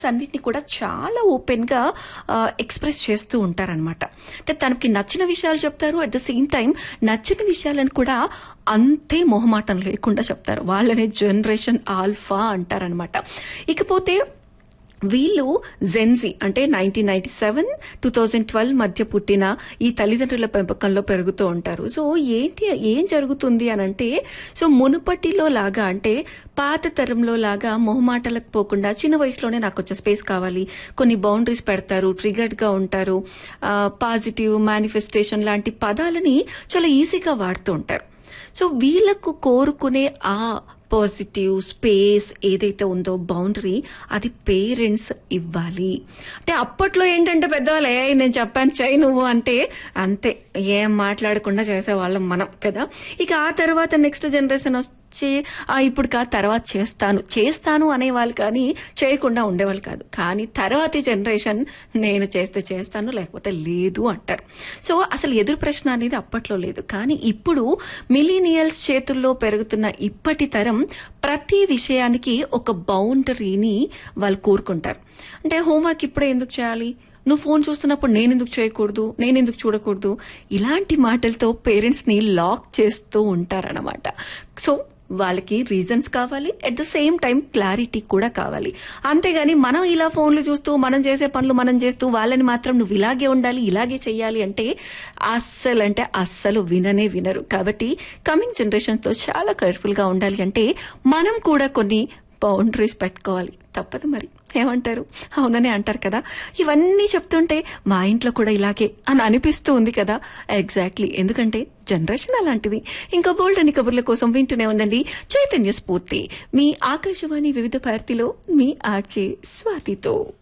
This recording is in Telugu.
అన్నిటిని కూడా చాలా ఓపెన్ గా ఎక్స్ప్రెస్ చేస్తూ ఉంటారనమాట అంటే తనకి నచ్చిన విషయాలు చెప్తారు అట్ ద సేమ్ టైం నచ్చిన విషయాలను కూడా అంతే మొహమాటం లేకుండా చెప్తారు వాళ్ళనే జనరేషన్ ఆల్ఫా అంటారనమాట ఇకపోతే వీళ్ళు జెన్జీ అంటే nineteen ninety seven two thousand twelve మధ్య పుట్టిన ఈ తల్లిదండ్రుల పెంపకంలో పెరుగుతూ ఉంటారు సో ఏంటి ఏం జరుగుతుంది అని అంటే సో మునుపటిలో లాగా అంటే పాత తరంలో లాగా మొహమాటలకు పోకుండా చిన్న వయసులోనే నాకు కొంచెం స్పేస్ కావాలి కొన్ని బౌండరీస్ పెడతారు ట్రిగర్డ్ గా ఉంటారు పాజిటివ్ మేనిఫెస్టేషన్ లాంటి పదాలని చాలా ఈజీగా వాడుతూ ఉంటారు సో వీళ్ళకు కోరుకునే ఆ పాజిటివ్ స్పేస్ ఏదైతే ఉందో బౌండరీ అది పేరెంట్స్ ఇవ్వాలి అంటే అప్పట్లో ఏంటంటే పెద్దవాళ్ళు ఏ నేను చెప్పాను చేయి నువ్వు అంటే అంతే ఏం మాట్లాడకుండా చేసేవాళ్ళం మనం కదా ఇక ఆ తర్వాత నెక్స్ట్ జనరేషన్ వచ్చి "ఆ, ఇప్పుడు కాదు తర్వాత చేస్తాను చేస్తాను అనేవాళ్ళు కానీ చేయకుండా ఉండేవాళ్ళు కాదు కానీ తర్వాతి జనరేషన్ నేను చేస్తే చేస్తాను లేకపోతే లేదు అంటారు సో అసలు ఎదురు ప్రశ్న అనేది అప్పట్లో లేదు కానీ ఇప్పుడు మిలీనియల్స్ చేతుల్లో పెరుగుతున్న ఇప్పటి తరం ప్రతి విషయానికి ఒక బౌండరీని వాళ్ళు కోరుకుంటారు అంటే హోంవర్క్ ఇప్పుడే ఎందుకు చేయాలి నువ్వు ఫోన్ చూస్తున్నప్పుడు నేను ఎందుకు చేయకూడదు నేను ఎందుకు చూడకూడదు ఇలాంటి మాటలతో పేరెంట్స్ ని లాక్ చేస్తూ ఉంటారన్నమాట సో వాళ్ళకి రీజన్స్ కావాలి at the same time clarity కూడా కావాలి అంతేగాని మనం ఇలా ఫోన్లు చూస్తూ మనం చేసే పనులు మనం చేస్తూ వాళ్ళని మాత్రం నువ్వు ఇలాగే ఉండాలి ఇలాగే చెయ్యాలి అంటే అస్సలు అంటే అస్సలు విననే వినరు కాబట్టి కమింగ్ జనరేషన్ తో చాలా కేర్ఫుల్ గా ఉండాలి అంటే మనం కూడా కొన్ని బౌండరీస్ పెట్టుకోవాలి తప్పదు మరి ఏమంటారు అవుననే అంటారు కదా ఇవన్నీ చెప్తుంటే మా ఇంట్లో కూడా ఇలాగే అని అనిపిస్తూ ఉంది కదా ఎగ్జాక్ట్లీ ఎందుకంటే జనరేషన్ అలాంటిది ఇంకా బోల్డ్ అని కబుర్ల కోసం వింటూనే ఉందండి చైతన్య స్ఫూర్తి మీ ఆకాశవాణి వివిధ భారతిలో మీ ఆర్చే స్వాతితో